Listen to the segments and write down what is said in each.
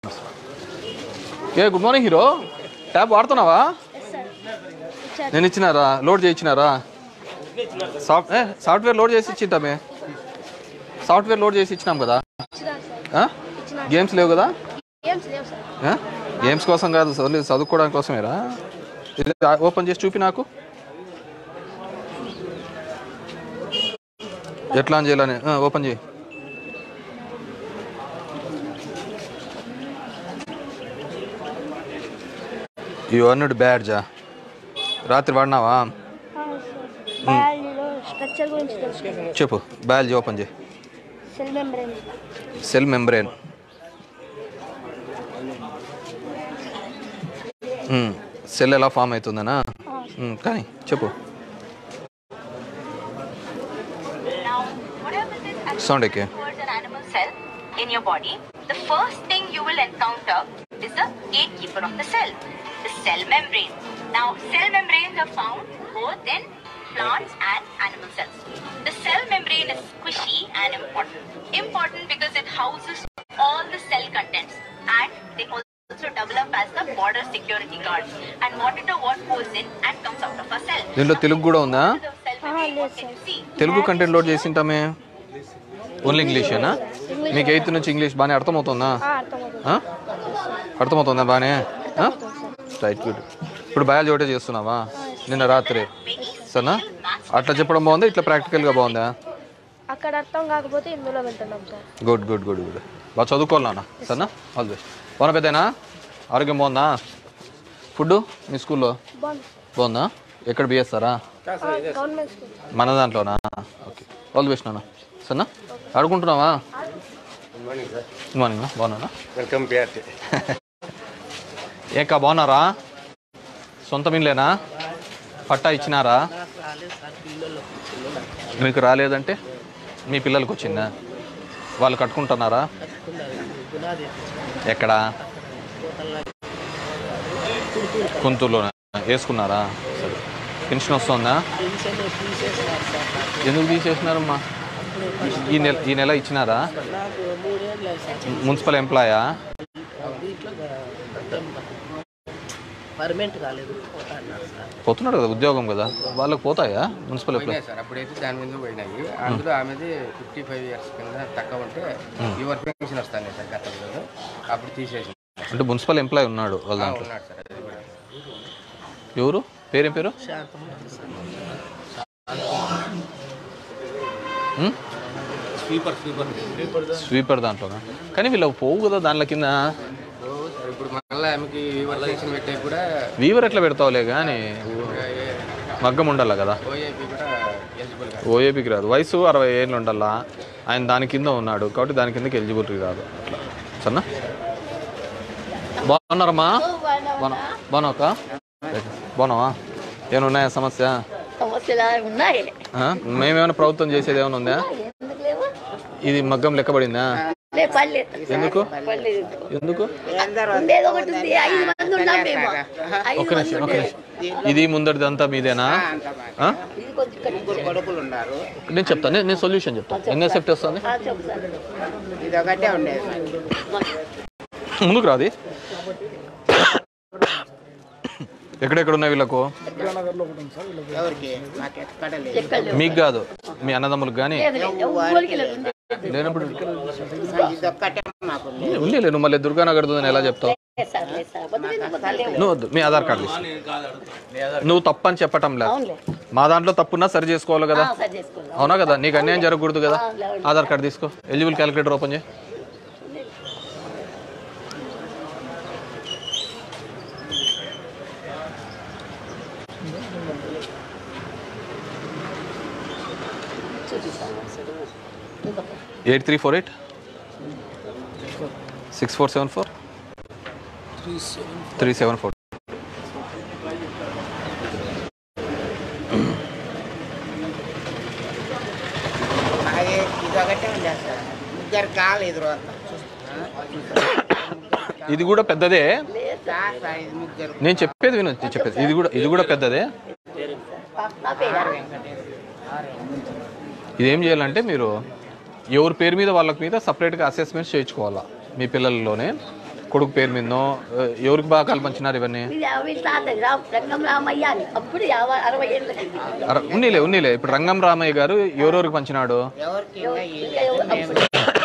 ఏ good morning hero tab వాడుతున్నావా నేను ఇచ్చినారా లోడ్ చేయించినారా సాఫ్ట్ ఏ, సాఫ్ట్వేర్ లోడ్ చేసి ఇచ్చింటామే సాఫ్ట్వేర్ లోడ్ చేసి ఇచ్చినాం కదా ఆ? గేమ్స్ లేవు కదా ఆ? గేమ్స్ కోసం కాదు ఓన్లీ చదువుకోవడానికి కోసమేరా ఇది ఓపెన్ చేసి చూపి నాకు ఎట్లా అని చేయాలని ఆ, ఓపెన్ చేయి ఈ అన్నుడు బ్యాడ్జా రాత్రి వాడినావా బయాలజీలో స్ట్రక్చర్ గురించి తెలుసుకున్నాను చెప్పు బయాలజీ ఓపెన్ చేయి cell membrane cell membrane cell ఎలా ఫామ్ అవుతుందనా మ్మ్, కానీ చెప్పు Now, whatever this Sound actually okay. towards an animal cell in your body, the first thing you will encounter is the gatekeeper of the cell, the cell membrane. Now, cell membranes are found both in plants and animal cells. The cell membrane is squishy and important. Important because it houses all the cell contents and they also develop as the border security guards and monitor what goes in and comes out of a cell. దీంట్లో తెలుగు కూడా ఉందా The cell membrane, what can you see? Telugu content load చేసింటామే only ఇంగ్లీషేనా మీకు eighth నుంచి English బాగానే అర్థమవుతుందా అర్థమవుతుంది ఆ? అర్థమవుతుందా బాగానే రైట్ గుడ్ ఇప్పుడు బయాలజీ ఒకటే చేస్తున్నావా నిన్న రాత్రి సరేనా అట్లా చెప్పడం బాగుందా ఇట్లా ప్రాక్టికల్గా బాగుందా అక్కడ అర్థం కాకపోతే ఇందులో వింటున్నాం sir good good good good బాగా చదువుకోవాలి నాన్న సరేనా ఆల్ బెస్ట్ బాగున్నా పెద్దనా ఆరోగ్యం బాగుందా ఫుడ్ మీ స్కూల్లో బాగుంది బాగుందా ఎక్కడ బిఎస్తారా గవర్నమెంట్ స్కూల్ మన దాంట్లోనా ఓకే ఆల్ ది బెస్ట్ నాన్న సరేనా ఆడుకుంటున్నావా గుడ్ మార్నింగ్ బాగున్నానా వెల్కమ్ పిఆర్టీ ఏకా బాగున్నారా సొంత మిల్లేనా పట్టా ఇచ్చినారా మీకు రాలేదంటే మీ పిల్లలకి వచ్చిందా వాళ్ళు కట్టుకుంటున్నారా ఎక్కడా కుంతూరులోనే వేసుకున్నారా సరే పెన్షన్ వస్తుందా ఎందుకు తీసేసినారమ్మా ఈ నెల ఈ నెల ఇచ్చినారా మున్సిపల్ ఎంప్లాయా పర్మనెంట్ కాలేదు పోతా అన్నారు సార్ పోతున్నాడు కదా ఉద్యోగం కదా వాళ్ళకి పోతాయా మున్సిపల్ ఎంప్లాయ్ పోయినాయి సార్ అప్పుడైతే దాని మీద పోయినాయి అందులో ఆమెది ఫిఫ్టీ ఫైవ్ ఇయర్స్ కింద తక్కువ ఉంటే యువర్ పెన్షన్ వస్తాను సార్ గత రోజు అప్పుడు తీసేసి అంటే మున్సిపల్ ఎంప్లాయ్ ఉన్నాడు వాళ్ళ దాంట్లో ఉన్నాడు సార్ అది కూడా ఎవరు పేరేం పేరు ఉం? స్వీపర్ దాంట్లోనా కానీ వీళ్ళకి పోవు కదా దాంట్లో కింద ఓ సార్ ఇప్పుడు మళ్ళీ ఆమెకి యువర్ పెన్షన్ పెట్టే కూడా వీవర్ ఎట్లా పెడతావులే కానీ మగ్గం ఉండాలి కదా ఓఏపీ కూడా ఎలిజిబుల్ కాదు ఓఏపీకి రాదు వయసు అరవై ఏళ్ళు ఉండాలా ఆయన దాని కింద ఉన్నాడు కాబట్టి దాని కిందకి ఎలిజిబిలిటీ రాదు అట్లా సరేనా బాగున్నారమ్మా బాగున్నా బాగున్నావు అక్క బాగున్నావా ఏమైనా ఉన్నాయా సమస్య సమస్యలు ఉన్నాయి ఆ? మేమేమైనా ప్రభుత్వం చేసేది ఏమైనా ఉందా ఎందుకు లేవు ఇది మగ్గం లెక్కబడిందా లే పర్లేదు ఎందుకు పర్లేదు ఎందుకు ఉండేది ఒకటి ఉంది ఐదు మంది ఉన్నాం మేము ఐదు ఒక మంది నిమిషం ఒక ఉండే. నిమిషం ఇది ముందరిది అంతా మీదేనా ఆ? ఇది కొంచెం ఇక్కడ కొడుకులు ఉన్నారు నేను చెప్తాను నేను- నేను సొల్యూషన్ చెప్తాను ఎన్ఎస్ఎఫ్టీ వస్తుంది ఆ, చెప్పు సార్ ఇది ఒకటే ఉండేది ముందుకు రాది ఎక్కడెక్కడ ఉన్నాయి వీళ్ళకు ఎవరికి నాకు ఎక్కడ లేదు ఎక్కడ లేవు మీకు కాదు మీ అన్నదమ్ములకు కానీ లేదు, లేదు. ఊరికి లేదు, ఉంది. లేనప్పుడు ఇది ఒక్కటే మాకు ఉంది. ఉండే నువ్వు మళ్ళీ దుర్గానగర్ అని ఎలా చెప్తావు లేదు సార్, లేదు సార్. వద్దు, లేదు, వద్దు, లేవు. నువ్వు వద్దు, మీ ఆధార్ కార్డు ఇస్తా. నువ్వు తప్పని చెప్పటం లేదు అవునులే. మా దాంట్లో తప్పున్నా సరి చేసుకోవాలి కదా ఆ, సరి చేసుకుందాం. అవునా కదా నీకు అన్యాయం జరగకూడదు కదా ఆ, లేదు. ఆధార్ కార్డు తీసుకో ఎలిజిబుల్ క్యాలిక్యులేటర్ ఓపెన్ చేయి చూపిస్తాను సార్. ఇంకా eight three four eight six four seven four three seven four అది ఇది ఒకటే ఉండేది సార్ ముగ్గురు కాలేదు రోజు ఇది కూడా పెద్దదే సార్ సార్ ఇది ముగ్గురు నేను చెప్పేది విను నేను చెప్పేది ఇది కూడా ఇది కూడా పెద్దదే నా పేరు ఇది ఏం చేయాలంటే మీరు ఎవరి పేరు మీద వాళ్ళకి మీద సపరేట్గా అసెస్మెంట్స్ చేయించుకోవాలా మీ పిల్లల్లోనే కొడుకు పేరు మీదనో ఆ, ఎవరికి బాగా పంచినారు ఇవన్నీ ఇది వీళ్ళ తాత రామ్ రంగం రామయ్య అని అప్పుడు యాభై అరవై ఏళ్ళకి అర- ఉన్నీలే ఉన్నీలే ఇప్పుడు రంగం రామయ్య గారు ఎవరెవరికి పంచినాడు ఎవరికి ఇంకా ఈ ఇంకా ఎవరు- అప్పుడు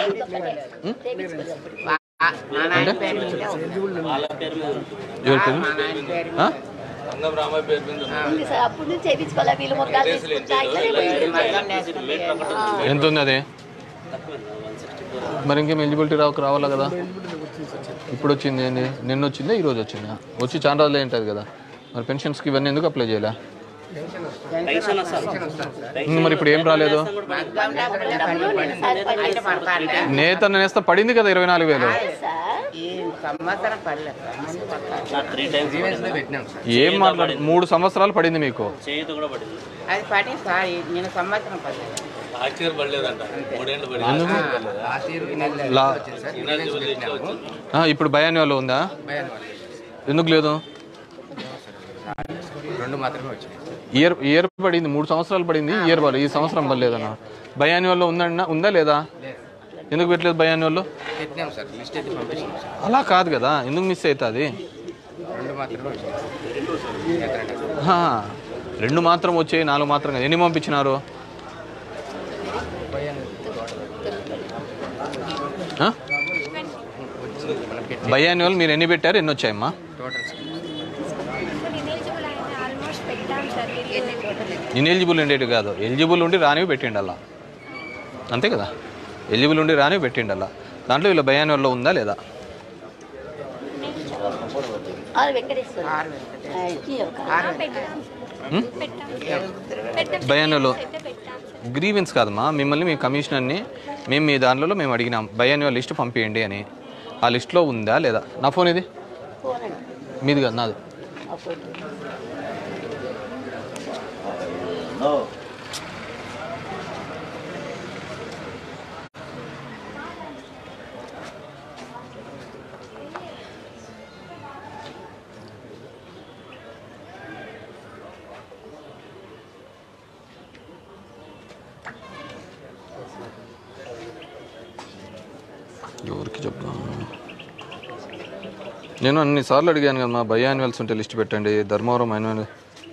మా మా నాయన పేరు మీద ఉంది. ఎవరి పేరు మా నాయన పేరు ఆ? ఉంది సార్ అప్పుడు నుంచి చేయించుకోవాలి వీళ్ళు మొక్కలు తీసుకుంటా ఇట్లనే పోయింది. మగ్గం నేర్చుకుంటే ఎంత ఉంది అది మరి ఇంకేం ఎలిజిబిలిటీ రావు రావాలా కదా ఇప్పుడు వచ్చింది ఏంది నిన్న వచ్చిందా ఈ రోజు వచ్చిందా వచ్చి చాలా రోజులు ఏంటది కదా మరి పెన్షన్స్కి ఇవన్నీ ఎందుకు అప్లై చేయాలా ఇంక మరి ఇప్పుడు ఏం రాలేదు మగ్గం నేర్చుకుంటే అయితే పడతాంటే నేత నేస్తా పడింది కదా ఇరవై నాలుగు వేలు సార్ ఈ సంవత్సరం పడలేదు సార్ ముందు పడతారు గ్రీవెన్స్లో పెట్టినాం సార్ ఏం మాట్లాడు మూడు సంవత్సరాలు పడింది మీకు అది పడి సార్ ఈ- నేను సంవత్సరం పడలేదు లాస్ట్ ఇయర్ ఈ నెల లా- వచ్చింది సార్ గ్రీవెన్స్ పెట్టినాము ఆ, ఇప్పుడు భయాన్యాలో ఉందా భయాన్ని వాళ్ళు ఎందుకు లేదు రెండు మాత్రమే వచ్చినాయి ఇయర్ ఇయర్ పడింది మూడు సంవత్సరాలు పడింది ఇయర్ పడలేదు ఈ సంవత్సరం పడలేదన్న భయాన్యాల్లో ఉందన్నా ఉందా లేదా ఎందుకు పెట్టలేదు భయాన్యాల్లో పెట్టినాం సార్ లిస్ట్ అయితే పంపించాం సార్ అలా కాదు కదా ఎందుకు మిస్ అవుతుంది రెండు మాత్రమే వచ్చినాయి సార్ హా, రెండు మాత్రం వచ్చాయి నాలుగు మాత్రం కాదు ఎన్ని పంపించినారు ఆ? మనం పెట్టి బయాన్యువల్ మీరు ఎన్ని పెట్టారు ఎన్ని వచ్చాయమ్మా టోటల్ స్కీమ్ ఇన్ఎలిజిబుల్ ఉండేవి కాదు ఎలిజిబుల్ ఉండి రానివి పెట్టిండు అలా అంతే కదా ఎలిజిబుల్ ఉండి రానివి పెట్టిండు అలా దాంట్లో వీళ్ళ బయాన్యువల్లో ఉందా లేదా ఆరు వెంకటేశ్వర ఆరు వెళ్తుంది ఆ, ఈ ఒక ఆరు వెళ్తుంది బయాన్యువల్లో గ్రీవెన్స్ కాదమ్మా మిమ్మల్ని మీ కమిషనర్ని మేము మీ దాంట్లో మేము అడిగినాం బయాన్యువల్ లిస్ట్ పంపించండి అని ఆ లిస్ట్లో ఉందా లేదా నా ఫోన్ ఇది ఫోన్ అండి మీది కాదు నాది ఆ ఫోన్ ఎవరికి చెప్దాం నేను అన్నిసార్లు అడిగాను కదా మా బై యాన్యువల్స్ ఉంటే లిస్ట్ పెట్టండి ధర్మవరం యాన్యువల్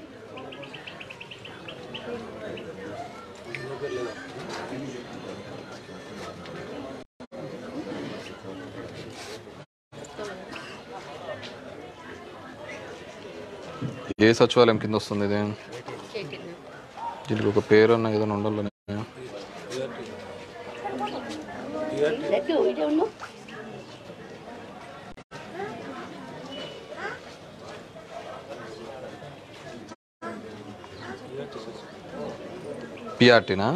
ఏ సచివాలయం కింద వస్తుంది ఇది దీనికి ఒక పేరు అన్న ఏదైనా ఉండాలని లెక్క ఇదే ఉన్నావు పిఆర్టీనా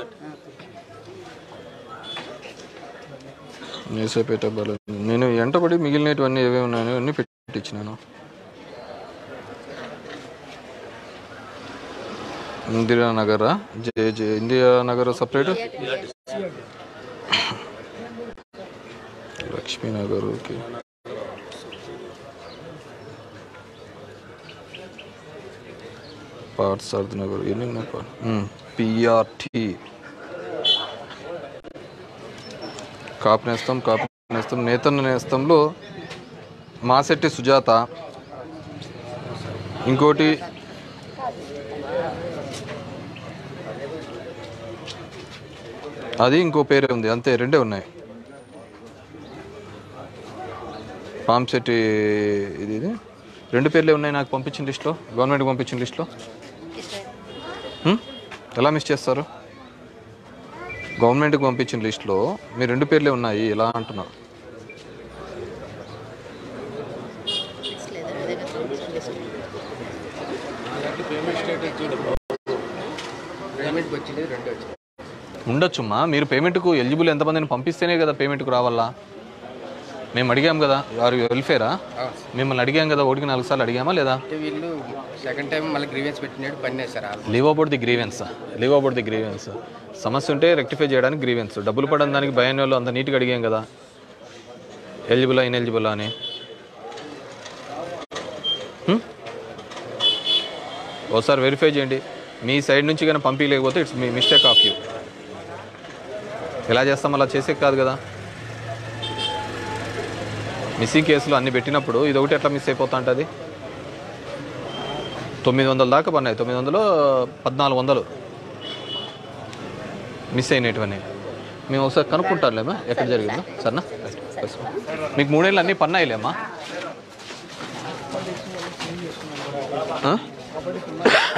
నేసేపేట బల నేను ఎంటబడి మిగిలినటువన్నీ ఏవేవి ఉన్నాయో అన్నీ పెట్టించినాను ఇందిరానగరా జే జే ఇందిరానగర్ సపరేట్ లక్ష్మీనగర్ ఓకే పార్సార్థ నగర్ ఎన్ని ఉన్నాయి పిఆర్టీ కాపు నేస్తం కాపు నేస్తం నేతన్న నేస్తంలో మాసెట్టి సుజాత ఇంకోటి అది ఇంకో పేరే ఉంది అంతే రెండే ఉన్నాయి పాంశెట్టి ఇది ఇది రెండు పేర్లే ఉన్నాయి నాకు పంపించిన లిస్ట్లో గవర్నమెంట్కి పంపించిన లిస్ట్లో హ్మ్? ఎలా మిస్ చేస్తారు గవర్నమెంట్కి పంపించిన లిస్ట్లో మీ రెండు పేర్లే ఉన్నాయి ఎలా అంటున్నా పేమెంట్కి వచ్చింది రెండు వచ్చింది ఉండొచ్చుమ్మా మీరు పేమెంట్కు ఎలిజిబుల్ ఎంతమందిని పంపిస్తేనే కదా పేమెంట్కు రావాలా మేము అడిగాం కదా వారు వెల్ఫేరా అవును సార్. మిమ్మల్ని అడిగాం కదా ఒకటికి నాలుగు సార్లు అడిగామా లేదా అంటే వీళ్ళు సెకండ్ టైం మళ్ళీ గ్రీవెన్స్ పెట్టినాడు పని sir almost leave about the grievance leave about the grievance సమస్య ఉంటే రెక్టిఫై చేయడానికి గ్రీవెన్స్ డబ్బులు పడని దానికి భయం వాళ్ళు అంత నీట్గా అడిగాం కదా ఎలిజిబులా ఇన్ఎలిజిబులా అని హ్మ్? ఒకసారి వెరిఫై చేయండి మీ సైడ్ నుంచి కానీ పంపించలేకపోతే ఇట్స్ మీ మిస్టేక్ ఆఫ్ యూ ఎలా చేస్తాం అలా చేసే కాదు కదా మిస్సింగ్ కేసులు అన్ని పెట్టినప్పుడు ఇది ఒకటి ఎట్లా మిస్ అయిపోతా ఉంటుంది తొమ్మిది వందల దాకా పడినాయి తొమ్మిది వందలు పద్నాలుగు వందలు మిస్ అయినటువన్నీ మేము ఒకసారి కనుక్కుంటారులేమా ఎక్కడ జరిగిందో సరేనా మీకు మూడేళ్ళు అన్నీ పన్నాయిలేమ్మా ఆ?